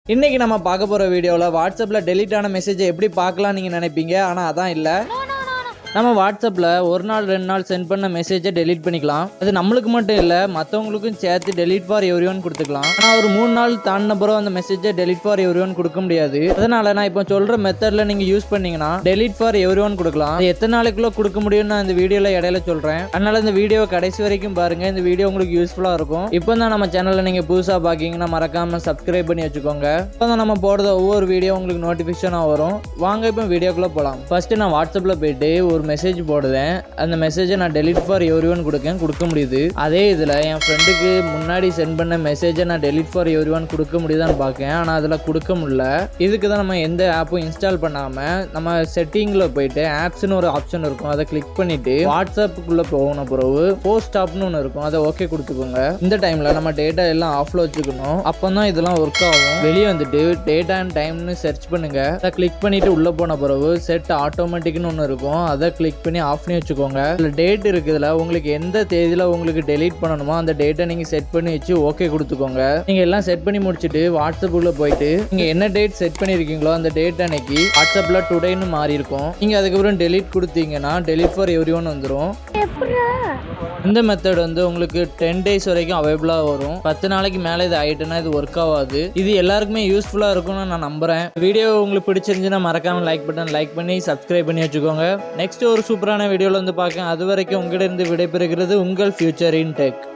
இன்னைக்கு நம்ம பார்க்க போகிற வீடியோவில் வாட்ஸ்அப்பில் டெலீட் ஆன மெசேஜை எப்படி பார்க்கலாம் நீங்கள் நினைப்பீங்க ஆனால் அதான் இல்லை நம்ம வாட்ஸ்அப்பில் ஒரு நாள் ரெண்டு நாள் சென்ட் பண்ண மெசேஜை டெலீட் பண்ணிக்கலாம் அது நம்மளுக்கு மட்டும் இல்லை மற்றவங்களுக்கும் சேர்த்து டெலீட் ஃபார் எவ்ரி ஒன் கொடுத்துக்கலாம் ஆனால் ஒரு மூணு நாள் தாண்டின பிறகு அந்த மெசேஜை டெலீட் ஃபார் எவ்ரி ஒன் கொடுக்க முடியாது அதனால நான் இப்போ சொல்கிற மெத்தடில் நீங்கள் யூஸ் பண்ணீங்கன்னா டெலீட் ஃபார் எவ்ரி ஒன் கொடுக்கலாம் அது எத்தனை நாளைக்குள்ள கொடுக்க முடியும்னு நான் இந்த வீடியோவில் இடையில சொல்கிறேன் அதனால இந்த வீடியோ கடைசி வரைக்கும் பாருங்க இந்த வீடியோ உங்களுக்கு யூஸ்ஃபுல்லாக இருக்கும் இப்போ தான் நம்ம சேனலில் நீங்கள் புதுசாக பார்க்கீங்கன்னா மறக்காமல் சப்ஸ்கிரைப் பண்ணி வச்சுக்கோங்க இப்போ தான் நம்ம போடுற ஒவ்வொரு வீடியோ உங்களுக்கு நோட்டிஃபிகேஷனாக வரும் வாங்க இப்போ வீடியோக்குள்ளே போகலாம் ஃபஸ்ட்டு நான் வாட்ஸ்அப்பில் போயிட்டு ஒரு மெசேஜ் போடுவேன் அந்த மெசேஜை நான் டெலிட் ஃபார் எவ்ரி ஒன் கொடுக்கேன் கொடுக்க முடியுது அதே இதில் என் ஃப்ரெண்டுக்கு முன்னாடி சென்ட் பண்ண மெசேஜை நான் டெலிட் ஃபார் எவ்ரி ஒன் கொடுக்க முடியுதான்னு பார்க்கேன் ஆனால் அதில் கொடுக்க முடியல இதுக்கு தான் நம்ம எந்த ஆப்பும் இன்ஸ்டால் பண்ணாமல் நம்ம செட்டிங்கில் போயிட்டு ஆப்ஸ்னு ஒரு ஆப்ஷன் இருக்கும் அதை கிளிக் பண்ணிவிட்டு வாட்ஸ்அப்புக்குள்ளே போகணும் பிறகு போஸ்ட் ஆப்னு ஒன்று இருக்கும் அதை ஓகே கொடுத்துக்கோங்க இந்த டைமில் நம்ம டேட்டா எல்லாம் ஆஃபில் வச்சுக்கணும் அப்போ தான் இதெல்லாம் ஒர்க் ஆகும் வெளியே வந்துட்டு டேட்டா அண்ட் டைம்னு சர்ச் பண்ணுங்க அதை கிளிக் பண்ணிட்டு உள்ளே போன பிறகு செட் ஆட்டோமேட்டிக்னு ஒன்று இருக்கும் அதை கிளிக் பண்ணி ஆஃப் பண்ணி வச்சுக்கோங்க இதில் டேட் இருக்குதுல உங்களுக்கு எந்த தேதியில் உங்களுக்கு டெலீட் பண்ணணுமோ அந்த டேட்டை நீங்கள் செட் பண்ணி வச்சு ஓகே கொடுத்துக்கோங்க நீங்கள் எல்லாம் செட் பண்ணி முடிச்சுட்டு வாட்ஸ்அப்புக்குள்ளே போயிட்டு நீங்கள் என்ன டேட் செட் பண்ணியிருக்கீங்களோ அந்த டேட் அன்னைக்கு வாட்ஸ்அப்பில் டுடேன்னு மாறி இருக்கும் நீங்கள் அதுக்கப்புறம் டெலீட் கொடுத்தீங்கன்னா டெலீட் ஃபார் எவ்ரி ஒன் வந்துடும் இந்த மெத்தட் வந்து உங்களுக்கு டென் டேஸ் வரைக்கும் அவைலபிளாக வரும் பத்து நாளைக்கு மேலே இது ஆயிட்டுனா இது ஒர்க் ஆகாது இது எல்லாருக்குமே யூஸ்ஃபுல்லாக இருக்கும்னு நான் நம்புறேன் வீடியோ உங்களுக்கு பிடிச்சிருந்துச்சுன்னா மறக்காம லைக் பட்டன் லைக் பண்ணி சப்ஸ்கிரைப் பண்ணி வச்சுக்கோங்க நெக்ஸ்ட் ஒரு சூப்பரான வீடியோவில் வந்து பார்க்க அது வரைக்கும் உங்களிடம் இருந்து விடைபெறுகிறது உங்கள் ஃபியூச்சர் இன் டெக்